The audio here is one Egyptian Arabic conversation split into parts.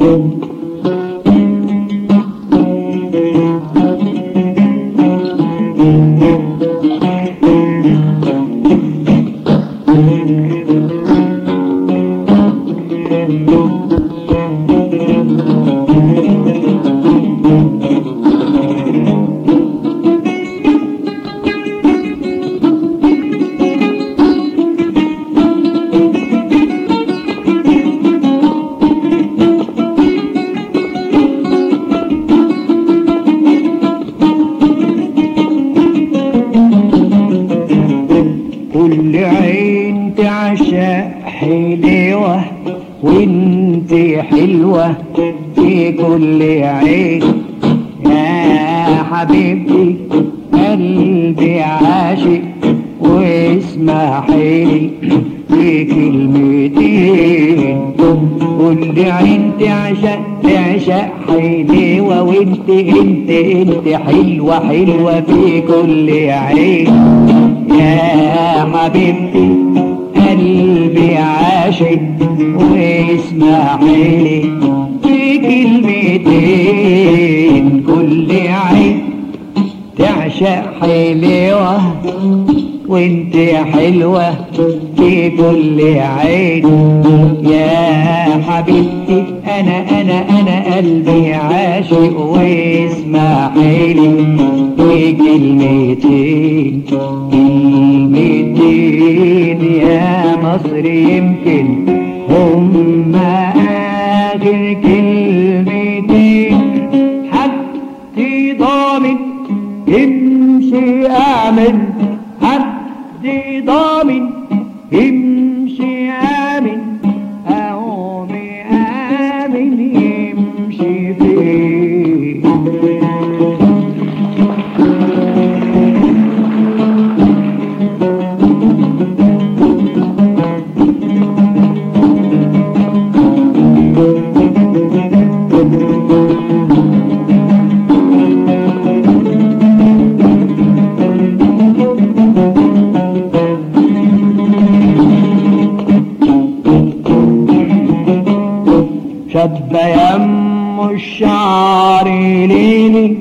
كل عين تعشق حلوة وانت حلوة في كل عين يا حبيبتي قلبي عاشق واسمحيلي في كلمتين كل عين تعشق تعشق حلوة وانت انت انت حلوة حلوة في كل عين يا حبيبتي قلبي عاشق واسمعي في كلمتين كل عين تعشق حلوة وانت حلوة في كل عين يا حبيبتي انا انا انا قلبي عاشق واسمعيلي في كلمتين كلمتين يا مصر يمكن هم اخر كلمتين حد ضامن امشي امن حد ضامن امشي امن او مآمن يمشي فيه شب يم الشعر ليلي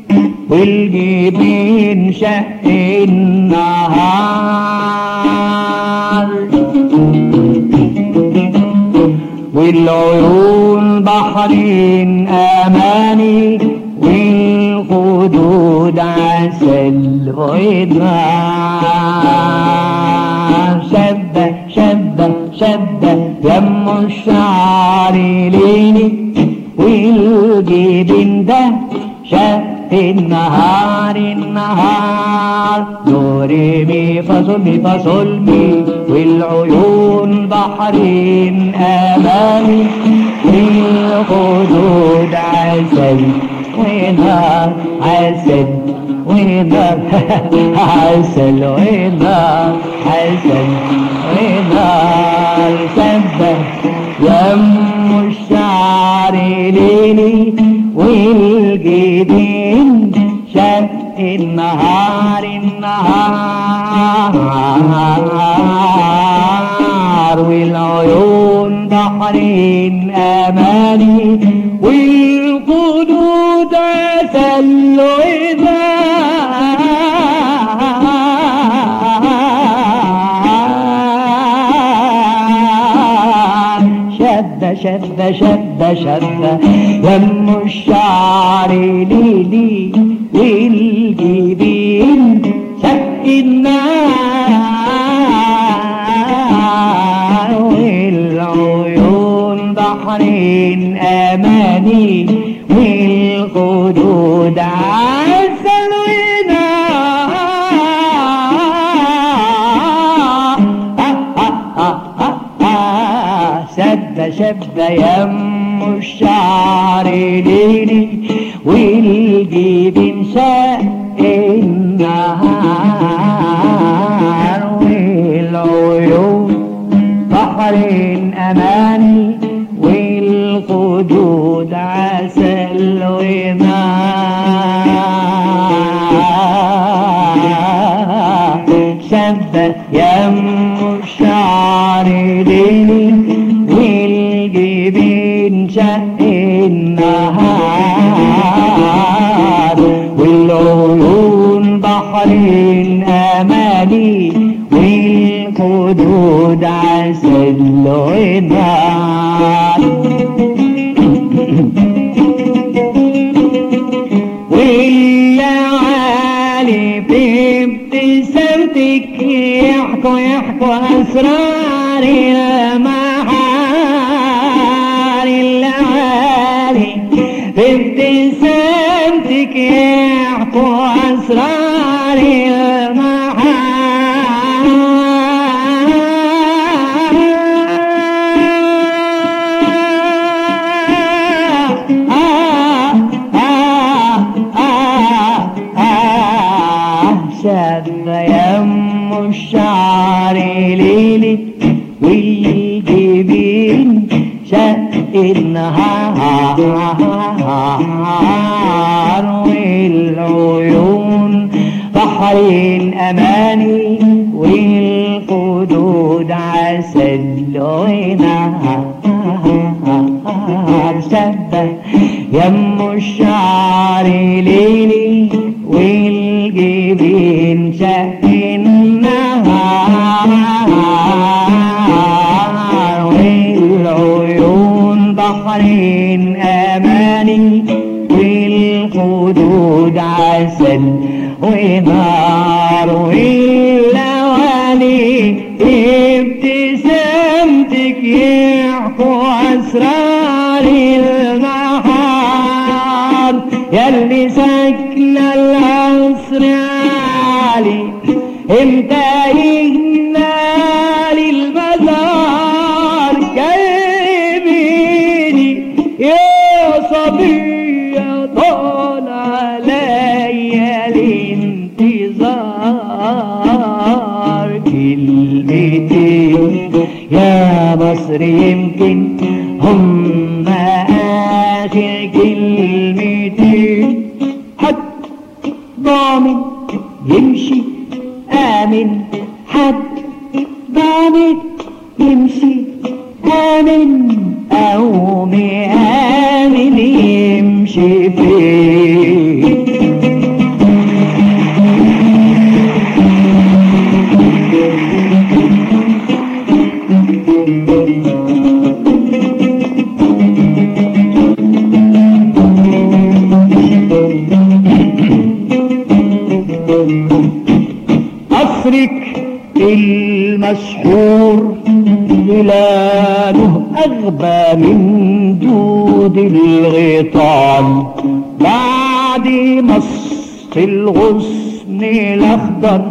والجبين شق النهار والعيون بحرين اماني والخدود عسل ودمار شبة شبة شبة يم الشعر ليلي والجبين ده شق النهار النهار دوري مي فاصل مي فاصل مي والعيون بحرين امامي والخدود عسل ونار عسل ونار عسل ونار عسل ونار سبه يم الشعر ليلي والجبين شق النهار النهار والعيون بحرين اماني والقدود عسل وذا شد شد شد شد يم الشعر ليلي للجبين شق النار والعيون بحرين اماني والخدود عسل ونار سد شد يم الشعر ليلي والجبين شق النهار والعيون بحر اماني والخدود عسل ونار شد يم الشعر ليلي والجبين شق امالي والخدود عسل ونار والليالي في ابتسامتك يحكوا يحكوا اسرار المحار الليالي في ابتسامتك يحكوا اسرار شاب يم الشعر ليلة والجبين شق النهار والعيون بحرين أماني والخدود عسل ونهار شبه يم الشعر ليلي والجبين شق النهار والعيون بحرين أماني والخدود عسل ونار واللوالي ابتسامتك يحكوا أسرار النهار يلي ساكنة العصر عالي انت يهنا للمزار جايبيني يا صبية طال عليا الانتظار كلمتين يا مصر يمكن هم آخر كلمتين حد ضامن يمشي آمن حد ضامن يمشي آمن أو مآمن يمشي فين قصرك المسحور ظلاله أغبى من دود الغيطان بعد مص الغصن الأخضر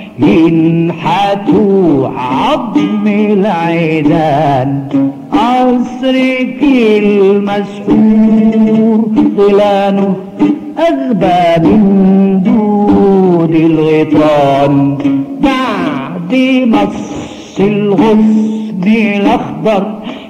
ينحتوا عظم العيدان قصرك المسحور ظلاله أغبى من دود الغيطان بعد مص الغصن الأخضر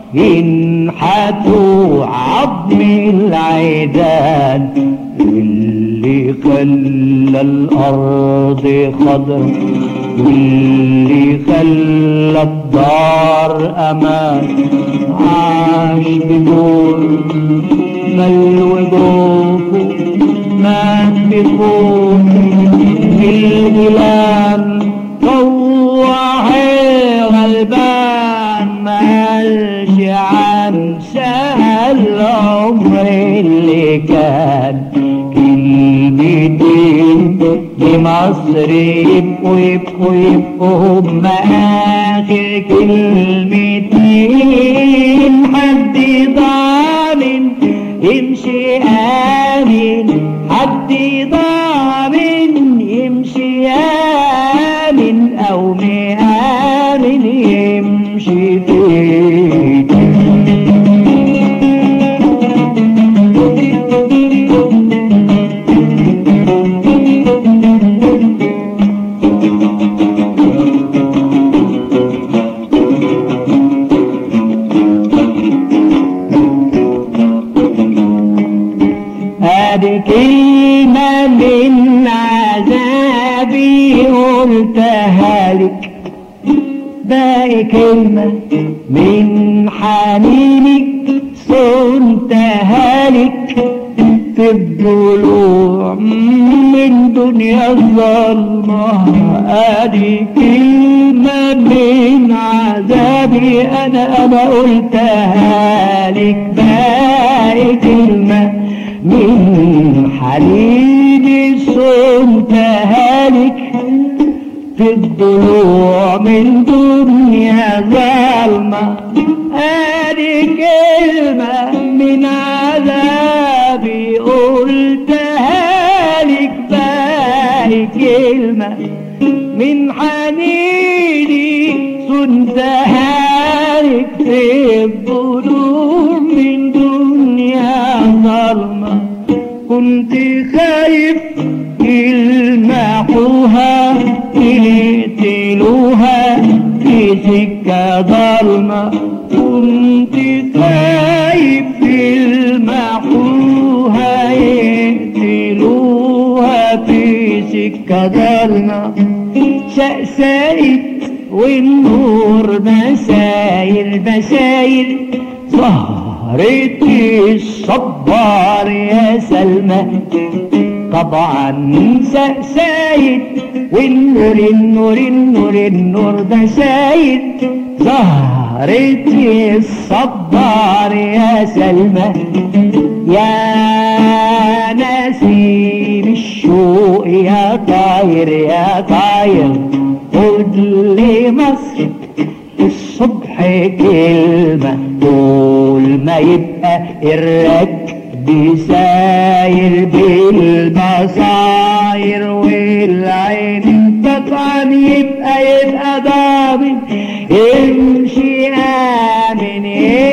ينحتوا عظم العيدان اللي خلى الأرض خضر واللي خلى الدار أمان عاش بدون ملو جوفه مات بخوف الغلام طوع غلبان مالش عن سهل العمر اللي كان كلمتين لمصر يبقوا يبقوا يبقوا هم آخر كلمتين حد ضامن يمشي آمن حد ضامن يمشي آمن أو مآمن يمشي فين ادي كلمة من عذابي قلتها لك باقي كلمة من حنينك صنتها لك في الضلوع من دنيا الظلمة ادي كلمة من عذابي انا انا قلتها لك باقي كلمة من حنيني صمتها لك في الضلوع من دنيا ظلمة ادي كلمة من عذابي قلتها لك باقي كلمة من حنيني صنتها لك في الضلوع من دنيا ظلمة كنت خايف يلمحوها يقتلوها في سكة ضلمة كنت خايف يلمحوها يقتلوها في سكة ضلمة شأسايد والنور مساير مساير ظهرت الصبار يا سلمى طبعا سايد والنور النور النور النور ده سايد ظهرت الصبار يا سلمى يا نسيم الشوق يا طاير يا طاير قد لي مصر الصبح كلمة طول ما يبقى الركب ساير بالبصاير والعين تطعن يبقى يبقى ضامن امشي آمن